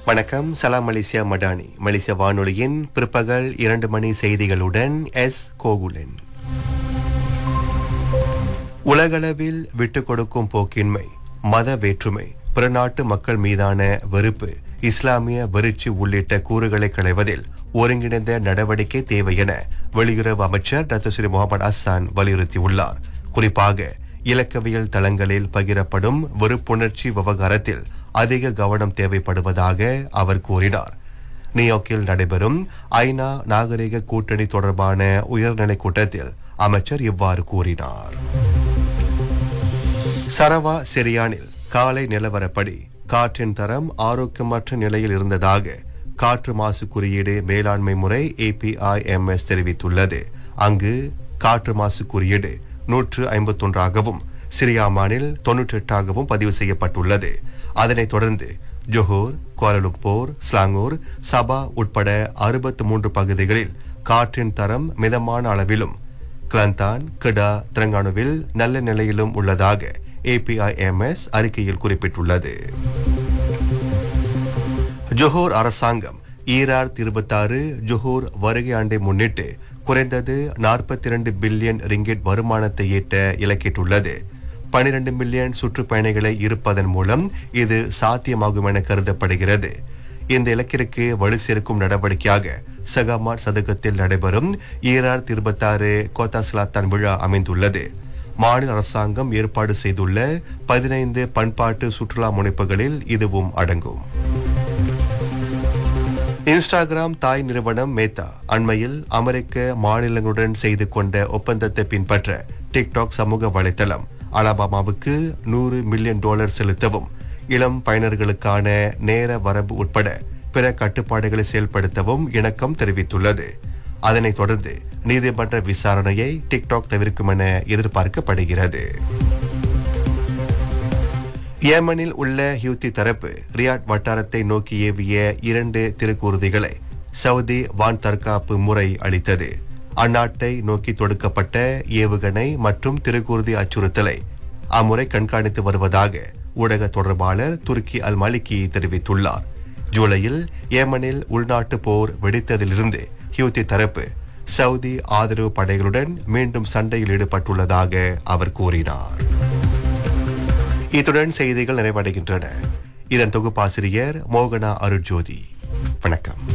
வணக்கம் சலாம் மலேசியா மடானி மலேசிய வானொலியின் பிற்பகல் இரண்டு மணி செய்திகளுடன் எஸ் கோகுலன் உலகளவில் விட்டுக் கொடுக்கும் போக்கின்மை மத வேற்றுமை பிறநாட்டு மக்கள் மீதான வெறுப்பு இஸ்லாமிய வெறிச்சி உள்ளிட்ட கூறுகளை களைவதில் ஒருங்கிணைந்த நடவடிக்கை தேவை என வெளியுறவு அமைச்சர் டாக்டர் ஸ்ரீ முகமது அஸ்ஸான் வலியுறுத்தியுள்ளார் குறிப்பாக இலக்கவியல் தளங்களில் பகிரப்படும் வெறுப்புணர்ச்சி விவகாரத்தில் அதிக கவனம் தேவைப்படுவதாக அவர் கூறினார் நியூயார்க்கில் நடைபெறும் ஐநா நாகரிக கூட்டணி தொடர்பான உயர்நிலை கூட்டத்தில் அமைச்சர் இவ்வாறு கூறினார் சரவா சிரியானில் காலை நிலவரப்படி காற்றின் தரம் ஆரோக்கியமற்ற நிலையில் இருந்ததாக காற்று மாசு குறியீடு மேலாண்மை முறை ஏபிஐஎம்எஸ் தெரிவித்துள்ளது அங்கு காற்று மாசு குறியீடு நூற்று ஐம்பத்தொன்றாகவும் சிரியாமானில் தொன்னூற்றி எட்டாகவும் பதிவு செய்யப்பட்டுள்ளது அதனைத் தொடர்ந்து ஜொஹூர் கோலலும்பூர் ஸ்லாங்கூர் சபா உட்பட அறுபத்து மூன்று பகுதிகளில் காற்றின் தரம் மிதமான அளவிலும் கிளந்தான் கிடா திரங்கானுவில் நல்ல நிலையிலும் உள்ளதாக ஏபிஐஎம்எஸ் அறிக்கையில் குறிப்பிட்டுள்ளது ஜொஹூர் அரசாங்கம் ஈரார் இருபத்தாறு ஜொஹூர் வருகை ஆண்டை முன்னிட்டு குறைந்தது நாற்பத்தி இரண்டு பில்லியன் ரிங்கெட் வருமானத்தை ஈட்ட இலக்கிட்டுள்ளது பனிரெண்டு மில்லியன் சுற்றுப்பயணிகளை இருப்பதன் மூலம் இது சாத்தியமாகும் என கருதப்படுகிறது இந்த இலக்கிற்கு வலு சேர்க்கும் நடவடிக்கையாக சகாமாட் சதுக்கத்தில் நடைபெறும் ஈரார் இருபத்தாறு கோத்தாஸ்லாத்தான் விழா அமைந்துள்ளது மாநில அரசாங்கம் ஏற்பாடு செய்துள்ள பதினைந்து பண்பாட்டு சுற்றுலா முனைப்புகளில் இதுவும் அடங்கும் இன்ஸ்டாகிராம் தாய் நிறுவனம் மேத்தா அண்மையில் அமெரிக்க மாநிலங்களுடன் செய்து கொண்ட ஒப்பந்தத்தை பின்பற்ற டிக்டாக் சமூக வலைத்தளம் அலபாமாவுக்கு நூறு மில்லியன் டாலர் செலுத்தவும் இளம் பயனர்களுக்கான நேர வரம்பு உட்பட பிற கட்டுப்பாடுகளை செயல்படுத்தவும் இணக்கம் தெரிவித்துள்ளது அதனைத் தொடர்ந்து நீதிமன்ற விசாரணையை டிக்டாக் தவிர்க்கும் என எதிர்பார்க்கப்படுகிறது ஏமனில் உள்ள ஹியூத்தி தரப்பு ரியாட் வட்டாரத்தை நோக்கி ஏவிய இரண்டு திருக்கூறுதிகளை சவுதி வான் தற்காப்பு முறை அளித்தது அந்நாட்டை நோக்கி தொடுக்கப்பட்ட ஏவுகணை மற்றும் திருக்கூறுதி அச்சுறுத்தலை அம்முறை கண்காணித்து வருவதாக ஊடக தொடர்பாளர் துருக்கி அல் மலிக்கி தெரிவித்துள்ளார் ஜூலையில் ஏமனில் உள்நாட்டு போர் வெடித்ததிலிருந்து ஹியூத்தி தரப்பு சவுதி ஆதரவு படைகளுடன் மீண்டும் சண்டையில் ஈடுபட்டுள்ளதாக அவர் கூறினார் இத்துடன் செய்திகள் நிறைவடைகின்றன இதன் தொகுப்பாசிரியர் மோகனா அருட்ஜோதி வணக்கம்